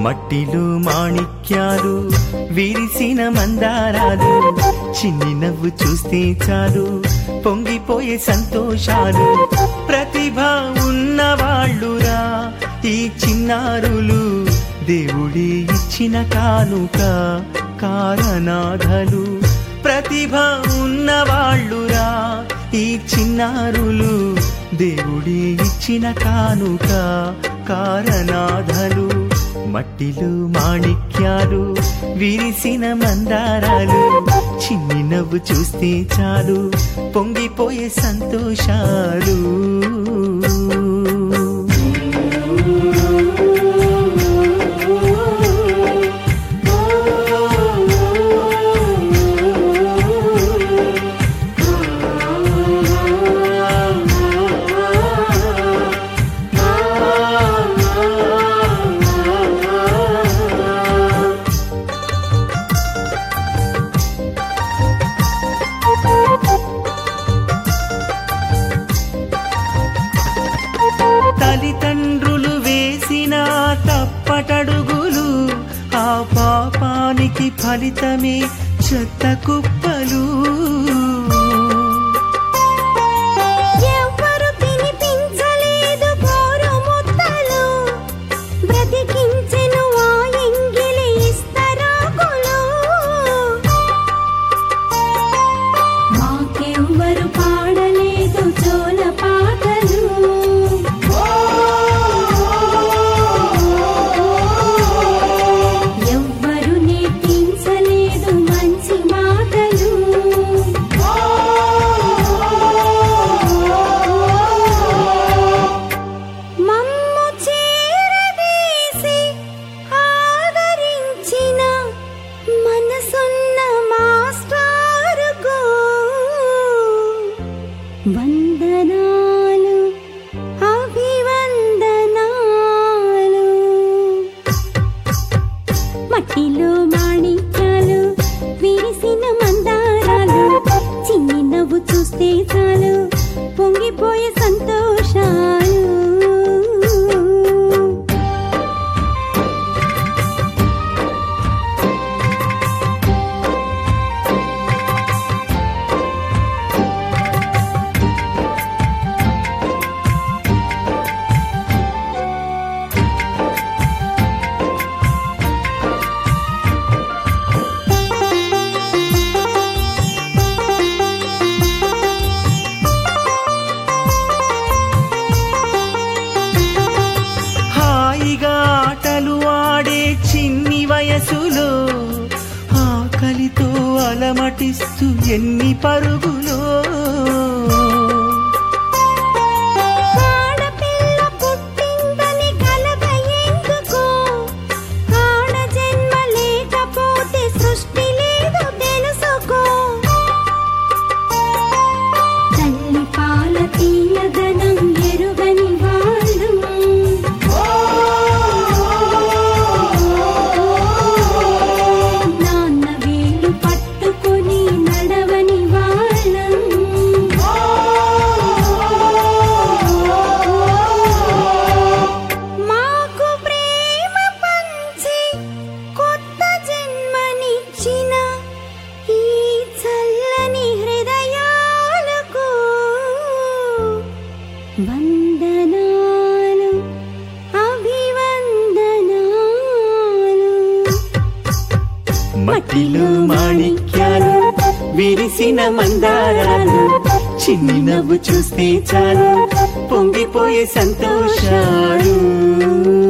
మట్టిలో మాణిక్యాలు విరిసిన మందారాలు చిన్ని నవ్వు చూస్తే చాలు పొంగిపోయే సంతోషాలు ప్రతిభ ఉన్నవాళ్ళురా ఈ చిన్నారులు దేవుడి ఇచ్చిన కానుక కారణాధలు ప్రతిభ ఉన్నవాళ్ళురా ఈ చిన్నారులు దేవుడి ఇచ్చిన కానుక కారణాధలు మట్టిలో మాణిక్యాలు విరిసిన మందారాలు చిన్ని నవ్వు చూస్తే చాలు పొంగిపోయే సంతోషాలు తల్లిదండ్రులు వేసిన తప్పటడుగులు ఆ పాపానికి ఫలితమే చెత్త కుప్పలు ఎవ్వరు తినిపించలేదు గోరు ముద్దలు బ్రతికించెను ఆ ఎంగిలి ఇస్తరాకులు మాకెవ్వరు పాడలేదు జోల పాటలు ఎవ్వరు నేర్పించలేదు మంచి మాటలు మమ్ము చేరదీసి ఆదరించిన మనసున్న మాస్టారుకు వందనాలు అభివందనాలు మట్టిలో మాణిక్యాలు విరిసిన మందారాలు చిన్ని నవ్వు చూస్తే చాలు పొంగిపోయే సంతోషాలు హాయిగా ఆటలు ఆడే చిన్ని వయసులో ఆకలితో అలమటిస్తూ ఎన్ని పరుగులో ఆడపిల్ల పుట్టిందని కలత ఎందుకు ఆడ జన్మ లేకపోతే సృష్టి లేదు తెలుసుకో తల్లి పాల తీయదనం ఎరుగని వాళ్ళు నాన్న వేలు పట్టుకొని నడవని వాళ్ళం మాకు ప్రేమ పంచి కొత్త జన్మనిచ్చిన ఈ చల్లని హృదయాలకు వందనాలు అభివందనాలు మట్టిలో మాణిక్యాలు విరిసిన మందారాలు చిన్ని నవ్వు చూస్తే చాలు పొంగిపోయే సంతోషాలు